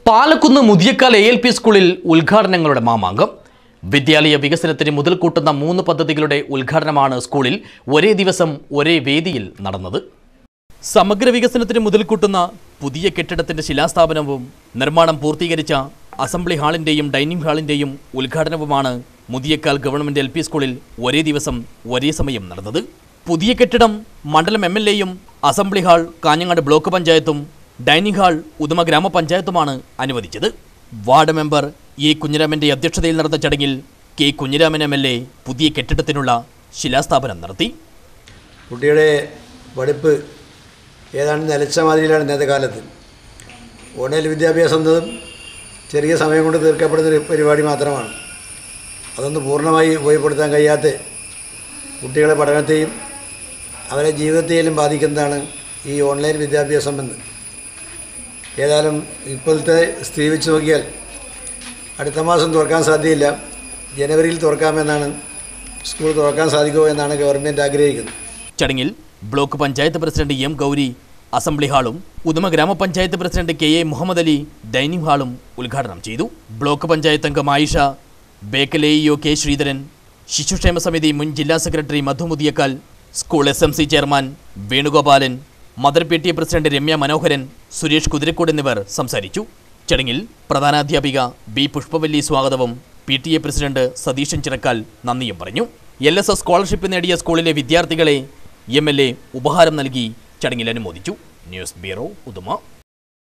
Palakkunnu Muthiyakkal A L P സ്കൂളിൽ ഉദ്ഘാടനങ്ങളുടെ മാമാങ്കം വിദ്യാലയ വികസനത്തിന് മുതൽക്കൂട്ടുന്ന മൂന്ന് പദ്ധതികളുടെ ഉദ്ഘാടനമാണ് സ്കൂളിൽ ഒരേ ദിവസം ഒരേ വേദിയിൽ നടന്നത് സമഗ്ര വികസനത്തിന് മുതൽക്കൂട്ടുന്ന പുതിയ കെട്ടിടത്തിന്റെ ശിലാസ്ഥാപനവും നിർമ്മാണം പൂർത്തീകരിച്ച അസംബ്ലി ഹാളിന്റെയും ഡൈനിങ് ഹാളിന്റെയും ഉദ്ഘാടനവുമാണ് മുതിയക്കാൽ ഗവൺമെന്റ് എൽ പി സ്കൂളിൽ ഒരേ ദിവസം ഒരേ സമയം നടന്നത് പുതിയ കെട്ടിടം മണ്ഡലം എം എൽ എയും അസംബ്ലി ഹാൾ കാഞ്ഞങ്ങാട് ബ്ലോക്ക് പഞ്ചായത്തും ഡൈനിങ് ഹാൾ ഉദമ ഗ്രാമപഞ്ചായത്തുമാണ് അനുവദിച്ചത് വാർഡ് മെമ്പർ എ കുഞ്ഞിരാമന്റെ അധ്യക്ഷതയിൽ നടന്ന ചടങ്ങിൽ K Kunhiraman M L A പുതിയ കെട്ടിടത്തിനുള്ള ശിലാസ്ഥാപനം നടത്തി കുട്ടിയുടെ പഠിപ്പ് ഏതാണ്ട് നിലച്ച മാതിരിയിലാണ് ഇന്നത്തെ കാലത്ത് ഓൺലൈൻ വിദ്യാഭ്യാസം എന്നതും ചെറിയ സമയം കൊണ്ട് തീർക്കപ്പെടുന്നൊരു പരിപാടി മാത്രമാണ് അതൊന്ന് പൂർണ്ണമായി ഉപയോഗപ്പെടുത്താൻ കഴിയാത്ത കുട്ടികളെ പഠനത്തെയും അവരെ ജീവിതത്തെയും ബാധിക്കുന്നതാണ് ഈ ഓൺലൈൻ വിദ്യാഭ്യാസം എന്ന് ഏതായാലും ഇപ്പോഴത്തെ സ്ഥിതി വെച്ച് നോക്കിയാൽ അടുത്ത മാസം തുറക്കാൻ സാധ്യതയില്ല ജനുവരിയിൽ തുറക്കാമെന്നാണ് സ്കൂൾ തുറക്കാൻ സാധിക്കുമോ എന്നാണ് ഗവൺമെൻറ് ആഗ്രഹിക്കുന്നത് ചടങ്ങിൽ block panchayat president M Gauri assembly ഹാളും ഉദമ ഗ്രാമപഞ്ചായത്ത് president K A Muhammad Ali dining ഹാളും ഉദ്ഘാടനം ചെയ്തു ബ്ലോക്ക് പഞ്ചായത്ത് അംഗം Ayisha Bekal A EO K Sreedharan ശിശുക്ഷേമ സമിതി മുൻ ജില്ലാ secretary Madhu Muthiyakkal school S M C chairman Venugopalan mother P T A president Ramya Manoharan Suresh Kuthirakkod എന്നിവർ സംസാരിച്ചു ചടങ്ങിൽ പ്രധാനാധ്യാപിക ബി പുഷ്പവല്ലി സ്വാഗതവും P T A president Satheesan Chirakkal നന്ദിയും പറഞ്ഞു എൽ എസ് എസ് സ്കോളർഷിപ്പ് നേടിയ സ്കൂളിലെ വിദ്യാർത്ഥികളെ എം എൽ എ ഉപഹാരം നൽകി ചടങ്ങിൽ അനുമോദിച്ചു ന്യൂസ് ബ്യൂറോ ഉദുമ